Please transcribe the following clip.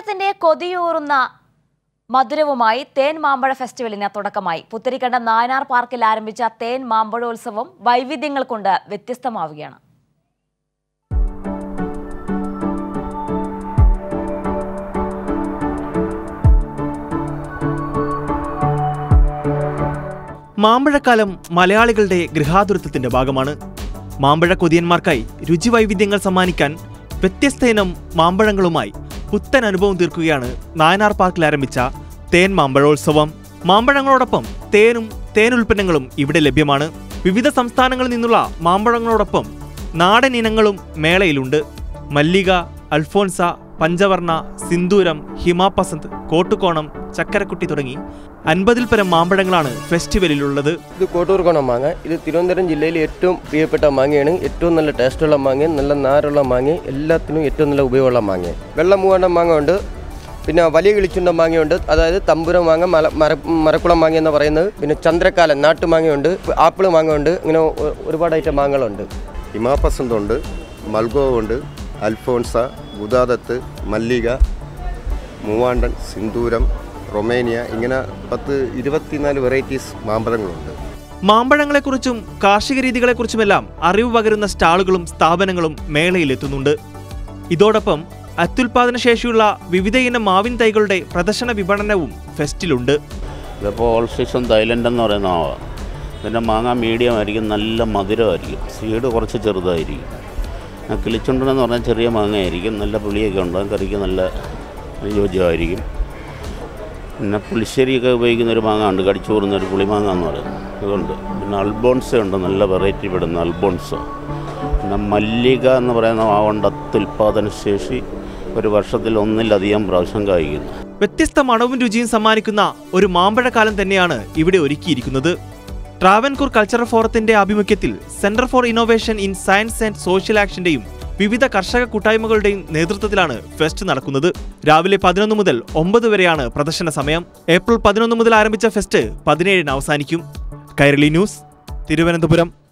കേരളത്തിന്റെ കൊതിയൂറുന്ന മധുരവുമായി തേൻ മാമ്പഴ ഫെസ്റ്റിവലിന് തുടക്കമായി പുത്തരിക്കണ്ട നായനാർ പാർക്കിൽ ആരംഭിച്ച തേൻ മാമ്പഴോത്സവം വൈവിധ്യങ്ങൾ കൊണ്ട് വ്യത്യസ്തമാവുകയാണ് മാമ്പഴക്കാലം മലയാളികളുടെ ഗൃഹാതുരത്വത്തിന്റെ ഭാഗമാണ് മാമ്പഴ കൊതിയന്മാർക്കായി രുചി വൈവിധ്യങ്ങൾ സമ്മാനിക്കാൻ വ്യത്യസ്ത ഇനം മാമ്പഴങ്ങളുമായി പുത്തൻ അനുഭവം തീർക്കുകയാണ് നായനാർ പാർക്കിൽ ആരംഭിച്ച തേൻ മാമ്പഴോത്സവം മാമ്പഴങ്ങളോടൊപ്പം തേനും തേൻ ഉൽപ്പന്നങ്ങളും ഇവിടെ ലഭ്യമാണ് വിവിധ സംസ്ഥാനങ്ങളിൽ നിന്നുള്ള മാമ്പഴങ്ങളോടൊപ്പം നാടൻ ഇനങ്ങളും മേളയിലുണ്ട് മല്ലിക അൽഫോൻസ പഞ്ചവർണ സിന്ദൂരം ഹിമാപസന്ത് കോട്ടുകോണം ചക്കരക്കുട്ടി തുടങ്ങി അൻപതിൽ പരം മാമ്പഴങ്ങളാണ് ഫെസ്റ്റിവലിലുള്ളത് ഇത് കോട്ടൂർക്കോണം മാങ്ങ ഇത് തിരുവനന്തപുരം ജില്ലയിലെ ഏറ്റവും പ്രിയപ്പെട്ട മാങ്ങയാണ് ഏറ്റവും നല്ല ടേസ്റ്റുള്ള മാങ്ങ നല്ല നാരുള്ള മാങ്ങ എല്ലാത്തിനും ഏറ്റവും നല്ല ഉപയോഗമുള്ള മാങ്ങ വെള്ള മൂവാണ്ടൻ മാങ്ങ ഉണ്ട് പിന്നെ വലിയ കിളിച്ചുണ്ട മാങ്ങയുണ്ട് അതായത് തമ്പുര മാങ്ങ മല മര മരക്കുളം മാങ്ങ എന്ന് പറയുന്നത് പിന്നെ ചന്ദ്രക്കാലൻ നാട്ടുമാങ്ങയുണ്ട് ആപ്പിൾ മാങ്ങ ഉണ്ട് ഇങ്ങനെ ഒ- ഒരുപാട് ഐറ്റം മാങ്ങകളുണ്ട് ഹിമാപസന്തുണ്ട് മൽഗോവുണ്ട് അൽഫോൺസ ഗുദാദത്ത് മല്ലിക മൂവാണ്ടൻ സിന്ദൂരം റൊമേനിയ ഇങ്ങനെ പത്ത് ഇരുപത്തിനാല് വെറൈറ്റീസ് മാമ്പഴങ്ങളുണ്ട് മാമ്പഴങ്ങളെക്കുറിച്ചും കാർഷിക രീതികളെക്കുറിച്ചുമെല്ലാം അറിവ് പകരുന്ന സ്റ്റാളുകളും സ്ഥാപനങ്ങളും മേളയിലെത്തുന്നുണ്ട് ഇതോടൊപ്പം അത്യുൽപാദന ശേഷിയുള്ള വിവിധ ഇനം മാവിൻ തൈകളുടെ പ്രദർശന വിപണനവും ഫെസ്റ്റിലുണ്ട് ഇതിപ്പോൾ ഓൾ സീസൺ തൈലൻഡ് എന്ന് പറയുന്ന മാവാണ് ഇതിൻ്റെ മാങ്ങ മീഡിയം ആയിരിക്കും നല്ല മധുരമായിരിക്കും സീഡ് കുറച്ച് ചെറുതായിരിക്കും ആ കിളിച്ചുണ്ടെന്ന് പറഞ്ഞാൽ ചെറിയ മാങ്ങയായിരിക്കും നല്ല പുളിയൊക്കെ ഉണ്ടാകും കറിക്ക് നല്ല യോജ്യമായിരിക്കും പിന്നെ പുളിശ്ശേരിയൊക്കെ ഉപയോഗിക്കുന്ന ഒരു മാങ്ങ ഉണ്ട് കടിച്ചു കൂടുന്ന ഒരു പുളിമാങ്ങ എന്ന് പറയുന്നത് അതുണ്ട് പിന്നെ അൽബോൺസ ഉണ്ട് നല്ല വെറൈറ്റി പെടുന്ന അൽബോൺസ പിന്നെ മല്ലിക എന്ന് പറയുന്ന മാവുണ്ട് അത്യുൽപാദന ശേഷി ഒരു വർഷത്തിൽ ഒന്നിലധികം പ്രാവശ്യം കായ്ക്കുന്നു വ്യത്യസ്ത മണവും രുചിയും സമ്മാനിക്കുന്ന ഒരു മാമ്പഴക്കാലം തന്നെയാണ് ഇവിടെ ഒരുക്കിയിരിക്കുന്നത് ട്രാവൻകൂർ കൾച്ചറൽ ഫോറത്തിന്റെ ആഭിമുഖ്യത്തിൽ centre for innovation in science and social ആക്ഷന്റെയും വിവിധ കർഷക കൂട്ടായ്മകളുടെയും നേതൃത്വത്തിലാണ് ഫെസ്റ്റ് നടക്കുന്നത് രാവിലെ പതിനൊന്ന് മുതൽ ഒമ്പത് വരെയാണ് പ്രദർശന സമയം ഏപ്രിൽ പതിനൊന്ന് മുതൽ ആരംഭിച്ച ഫെസ്റ്റ് പതിനേഴിന് അവസാനിക്കും കൈരളി ന്യൂസ് തിരുവനന്തപുരം